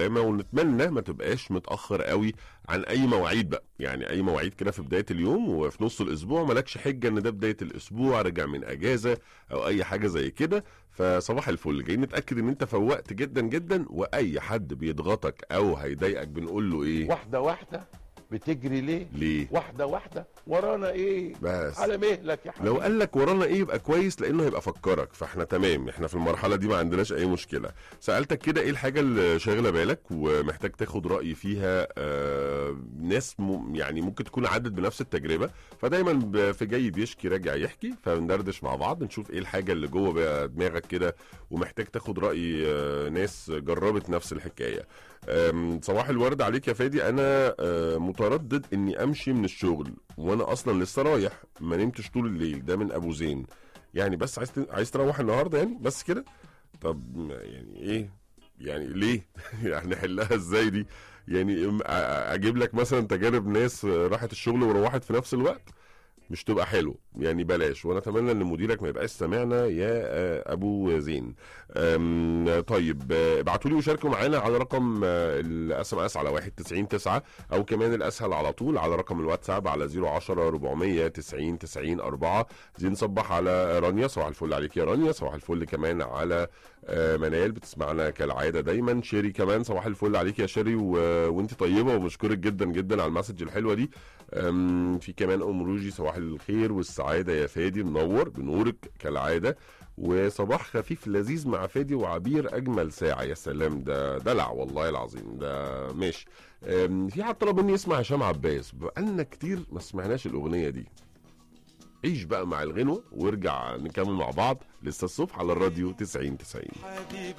السلامه ونتمنى ما تبقاش متاخر قوي عن اي مواعيد بقى يعني اي مواعيد كده في بدايه اليوم وفي نص الاسبوع مالكش حجه ان ده بدايه الاسبوع راجع من اجازه او اي حاجه زي كده فصباح الفل جاي نتاكد ان انت فوقت جدا جدا واي حد بيضغطك او هيضايقك بنقول له ايه واحده واحده بتجري ليه ليه واحده واحده ورانا ايه بس على مهلك يا حبيبي لو قال لك ورانا ايه يبقى كويس لانه هيبقى فكرك فاحنا تمام احنا في المرحله دي ما عندناش اي مشكله سالتك كده ايه الحاجه اللي شاغله بالك ومحتاج تاخد راي فيها آه ناس م يعني ممكن تكون عدت بنفس التجربه فدايما ب- في جاي بيشكي راجع يحكي فندردش مع بعض نشوف ايه الحاجه اللي جوه بقى دماغك كده ومحتاج تاخد راي آه ناس جربت نفس الحكايه آم، صباح الورد عليك يا فادي انا آه، متردد اني امشي من الشغل وانا اصلا لسه رايح ما نمتش طول الليل ده من ابو زين يعني بس عايز ت- عايز تروح النهارده يعني بس كده طب ما- يعني ايه يعني ليه يعني نحلها ازاي دي يعني ام- أ- أ- اجيب لك مثلا تجارب ناس آه، راحت الشغل وروحت في نفس الوقت مش تبقى حلو يعني بلاش وانا اتمنى ان مديرك ما يبقاش سامعنا يا آه، ابو زين أم، طيب آه، ابعتوا لي وشاركوا معانا على رقم الاس ام اس على 1909 او كمان الاسهل على طول على رقم الواتساب على 010 490 90 4 زين صبح على رانيا صباح الفل عليك يا رانيا صباح الفل كمان على آه، منال بتسمعنا كالعاده دايما شيري كمان صباح الفل عليك يا شيري و... وانت طيبه ومشكورك جدا جدا على المسج الحلوه دي أم، في كمان ام روجي صباح الخير والسعاده يا فادي منور بنورك كالعاده وصباح خفيف لذيذ مع فادي وعبير اجمل ساعه يا سلام ده دلع والله العظيم ده ماشي أم، في حد طلب مني يسمع هشام عباس بقالنا كتير ما سمعناش الاغنيه دي عيش بقى مع الغنوه وارجع نكمل مع بعض لسه الصبح على الراديو 90 90 حبيبي